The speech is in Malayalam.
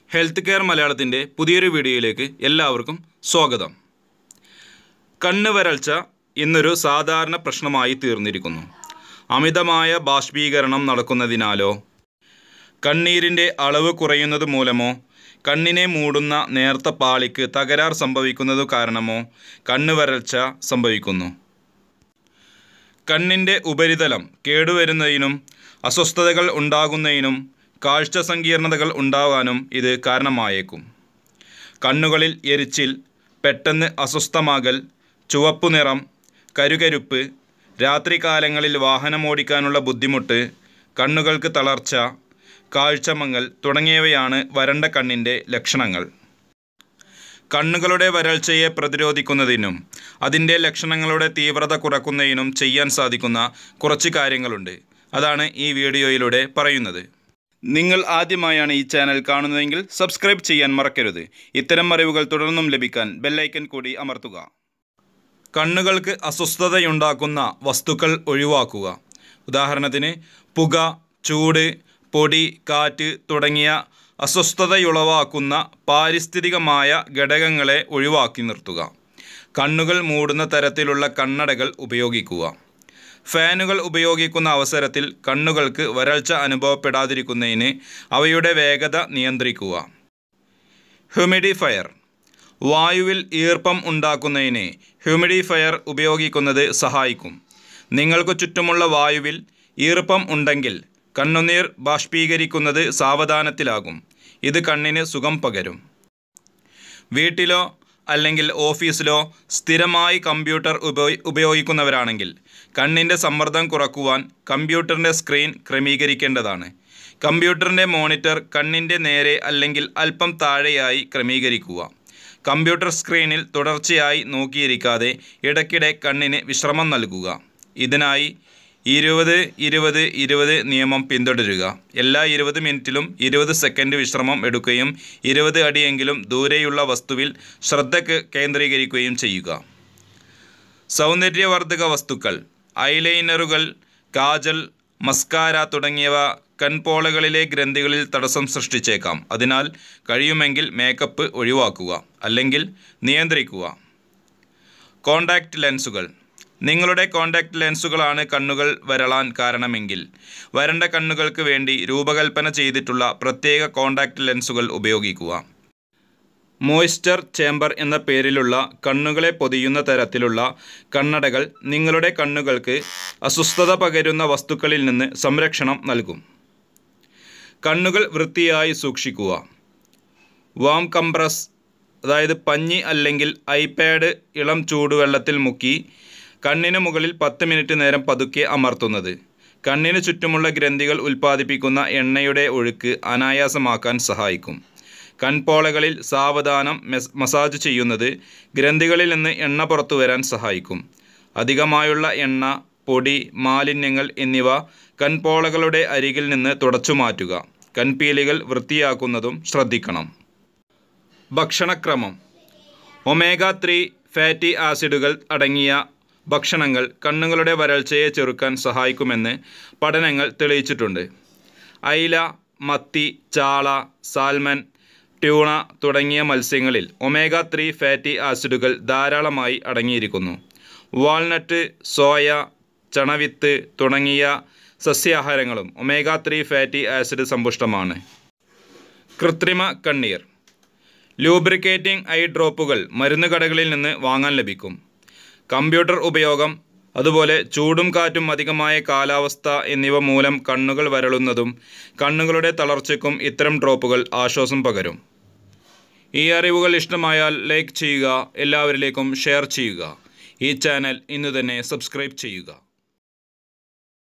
ഹെൽത്ത് കെയർ മലയാളത്തിൻ്റെ പുതിയൊരു വീഡിയോയിലേക്ക് എല്ലാവർക്കും സ്വാഗതം കണ്ണ് വരൾച്ച ഇന്നൊരു സാധാരണ പ്രശ്നമായി തീർന്നിരിക്കുന്നു അമിതമായ ബാഷ്പീകരണം നടക്കുന്നതിനാലോ കണ്ണീരിൻ്റെ അളവ് കുറയുന്നത് മൂലമോ കണ്ണിനെ മൂടുന്ന നേർത്ത പാളിക്ക് തകരാർ സംഭവിക്കുന്നത് കാരണമോ കണ്ണ് വരൾച്ച സംഭവിക്കുന്നു കണ്ണിൻ്റെ ഉപരിതലം കേടുവരുന്നതിനും അസ്വസ്ഥതകൾ ഉണ്ടാകുന്നതിനും കാഴ്ച സങ്കീർണതകൾ ഉണ്ടാകാനും ഇത് കാരണമായേക്കും കണ്ണുകളിൽ എരിച്ചിൽ പെട്ടെന്ന് അസ്വസ്ഥമാകൽ ചുവപ്പു നിറം കരുകരുപ്പ് രാത്രികാലങ്ങളിൽ വാഹനമോടിക്കാനുള്ള ബുദ്ധിമുട്ട് കണ്ണുകൾക്ക് തളർച്ച കാഴ്ചമങ്ങൽ തുടങ്ങിയവയാണ് വരണ്ട കണ്ണിൻ്റെ ലക്ഷണങ്ങൾ കണ്ണുകളുടെ വരൾച്ചയെ പ്രതിരോധിക്കുന്നതിനും അതിൻ്റെ ലക്ഷണങ്ങളുടെ തീവ്രത കുറക്കുന്നതിനും ചെയ്യാൻ സാധിക്കുന്ന കുറച്ച് കാര്യങ്ങളുണ്ട് അതാണ് ഈ വീഡിയോയിലൂടെ പറയുന്നത് നിങ്ങൾ ആദ്യമായാണ് ഈ ചാനൽ കാണുന്നതെങ്കിൽ സബ്സ്ക്രൈബ് ചെയ്യാൻ മറക്കരുത് ഇത്തരം അറിവുകൾ തുടർന്നും ലഭിക്കാൻ ബെല്ലൈക്കൻ കൂടി അമർത്തുക കണ്ണുകൾക്ക് അസ്വസ്ഥതയുണ്ടാക്കുന്ന വസ്തുക്കൾ ഒഴിവാക്കുക ഉദാഹരണത്തിന് പുക ചൂട് പൊടി കാറ്റ് തുടങ്ങിയ അസ്വസ്ഥതയുളവാക്കുന്ന പാരിസ്ഥിതികമായ ഘടകങ്ങളെ ഒഴിവാക്കി നിർത്തുക കണ്ണുകൾ മൂടുന്ന തരത്തിലുള്ള കണ്ണടകൾ ഉപയോഗിക്കുക ഫാനുകൾ ഉപയോഗിക്കുന്ന അവസരത്തിൽ കണ്ണുകൾക്ക് വരൾച്ച അനുഭവപ്പെടാതിരിക്കുന്നതിന് അവയുടെ വേഗത നിയന്ത്രിക്കുക ഹ്യൂമിഡിഫയർ വായുവിൽ ഈർപ്പം ഉണ്ടാക്കുന്നതിന് ഹ്യൂമിഡിഫയർ ഉപയോഗിക്കുന്നത് സഹായിക്കും നിങ്ങൾക്ക് ചുറ്റുമുള്ള വായുവിൽ ഈർപ്പം ഉണ്ടെങ്കിൽ കണ്ണുനീർ ബാഷ്പീകരിക്കുന്നത് സാവധാനത്തിലാകും ഇത് കണ്ണിന് സുഖം പകരും വീട്ടിലോ അല്ലെങ്കിൽ ഓഫീസിലോ സ്ഥിരമായി കമ്പ്യൂട്ടർ ഉപയോ ഉപയോഗിക്കുന്നവരാണെങ്കിൽ കണ്ണിൻ്റെ സമ്മർദ്ദം കുറക്കുവാൻ കമ്പ്യൂട്ടറിൻ്റെ സ്ക്രീൻ ക്രമീകരിക്കേണ്ടതാണ് കമ്പ്യൂട്ടറിൻ്റെ മോണിറ്റർ കണ്ണിൻ്റെ നേരെ അല്ലെങ്കിൽ അല്പം താഴെയായി ക്രമീകരിക്കുക കമ്പ്യൂട്ടർ സ്ക്രീനിൽ തുടർച്ചയായി നോക്കിയിരിക്കാതെ ഇടയ്ക്കിടെ കണ്ണിന് വിശ്രമം നൽകുക ഇതിനായി ഇരുപത് ഇരുപത് ഇരുപത് നിയമം പിന്തുടരുക എല്ലാ ഇരുപത് മിനിറ്റിലും ഇരുപത് സെക്കൻഡ് വിശ്രമം എടുക്കുകയും ഇരുപത് അടിയെങ്കിലും ദൂരെയുള്ള വസ്തുവിൽ ശ്രദ്ധ കേ- കേന്ദ്രീകരിക്കുകയും ചെയ്യുക സൗന്ദര്യവർദ്ധക വസ്തുക്കൾ ഐലൈനറുകൾ കാജൽ മസ്കാര തുടങ്ങിയവ കൺപോളകളിലെ ഗ്രന്ഥികളിൽ തടസ്സം സൃഷ്ടിച്ചേക്കാം അതിനാൽ കഴിയുമെങ്കിൽ മേക്കപ്പ് ഒഴിവാക്കുക അല്ലെങ്കിൽ നിയന്ത്രിക്കുക കോണ്ടാക്റ്റ് ലെൻസുകൾ നിങ്ങളുടെ കോണ്ടാക്റ്റ് ലെൻസുകളാണ് കണ്ണുകൾ വരളാൻ കാരണമെങ്കിൽ വരണ്ട കണ്ണുകൾക്ക് വേണ്ടി രൂപകൽപ്പന ചെയ്തിട്ടുള്ള പ്രത്യേക കോണ്ടാക്റ്റ് ലെൻസുകൾ ഉപയോഗിക്കുക മോയ്സ്ചർ ചേംബർ എന്ന പേരിലുള്ള കണ്ണുകളെ പൊതിയുന്ന തരത്തിലുള്ള കണ്ണടകൾ നിങ്ങളുടെ കണ്ണുകൾക്ക് അസ്വസ്ഥത പകരുന്ന വസ്തുക്കളിൽ നിന്ന് സംരക്ഷണം നൽകും കണ്ണുകൾ വൃത്തിയായി സൂക്ഷിക്കുക വാം കംപ്രസ് അതായത് പഞ്ഞി അല്ലെങ്കിൽ ഐപാഡ് ഇളം ചൂടുവെള്ളത്തിൽ മുക്കി കണ്ണിന് മുകളിൽ പത്ത് മിനിറ്റ് നേരം പതുക്കെ അമർത്തുന്നത് കണ്ണിന് ചുറ്റുമുള്ള ഗ്രന്ഥികൾ ഉൽപ്പാദിപ്പിക്കുന്ന എണ്ണയുടെ ഒഴുക്ക് അനായാസമാക്കാൻ സഹായിക്കും കൺപോളകളിൽ സാവധാനം മെസ് മസാജ് ചെയ്യുന്നത് ഗ്രന്ഥികളിൽ നിന്ന് എണ്ണ പുറത്തു വരാൻ സഹായിക്കും അധികമായുള്ള എണ്ണ പൊടി മാലിന്യങ്ങൾ എന്നിവ കൺപോളകളുടെ അരികിൽ നിന്ന് തുടച്ചു മാറ്റുക കൺപീലികൾ വൃത്തിയാക്കുന്നതും ശ്രദ്ധിക്കണം ഭക്ഷണക്രമം ഒമേഗ ത്രീ ഫാറ്റി ആസിഡുകൾ അടങ്ങിയ ഭക്ഷണങ്ങൾ കണ്ണുകളുടെ വരൾച്ചയെ ചെറുക്കാൻ സഹായിക്കുമെന്ന് പഠനങ്ങൾ തെളിയിച്ചിട്ടുണ്ട് അയില മത്തി ചാള സാൽമൺ ട്യൂണ തുടങ്ങിയ മത്സ്യങ്ങളിൽ ഒമേഗ ത്രീ ഫാറ്റി ആസിഡുകൾ ധാരാളമായി അടങ്ങിയിരിക്കുന്നു വാൾനട്ട് സോയ ചണവിത്ത് തുടങ്ങിയ സസ്യാഹാരങ്ങളും ഒമേഗ ത്രീ ഫാറ്റി ആസിഡ് സമ്പുഷ്ടമാണ് കൃത്രിമ കണ്ണീർ ലൂബ്രിക്കേറ്റിംഗ് ഐ ഡ്രോപ്പുകൾ മരുന്ന് കടകളിൽ നിന്ന് വാങ്ങാൻ ലഭിക്കും കമ്പ്യൂട്ടർ ഉപയോഗം അതുപോലെ ചൂടും കാറ്റും അധികമായ കാലാവസ്ഥ എന്നിവ മൂലം കണ്ണുകൾ വരളുന്നതും കണ്ണുകളുടെ തളർച്ചയ്ക്കും ഇത്തരം ഡ്രോപ്പുകൾ ആശ്വാസം പകരും ഈ അറിവുകൾ ഇഷ്ടമായാൽ ലൈക്ക് ചെയ്യുക എല്ലാവരിലേക്കും ഷെയർ ചെയ്യുക ഈ ചാനൽ ഇന്ന് തന്നെ സബ്സ്ക്രൈബ് ചെയ്യുക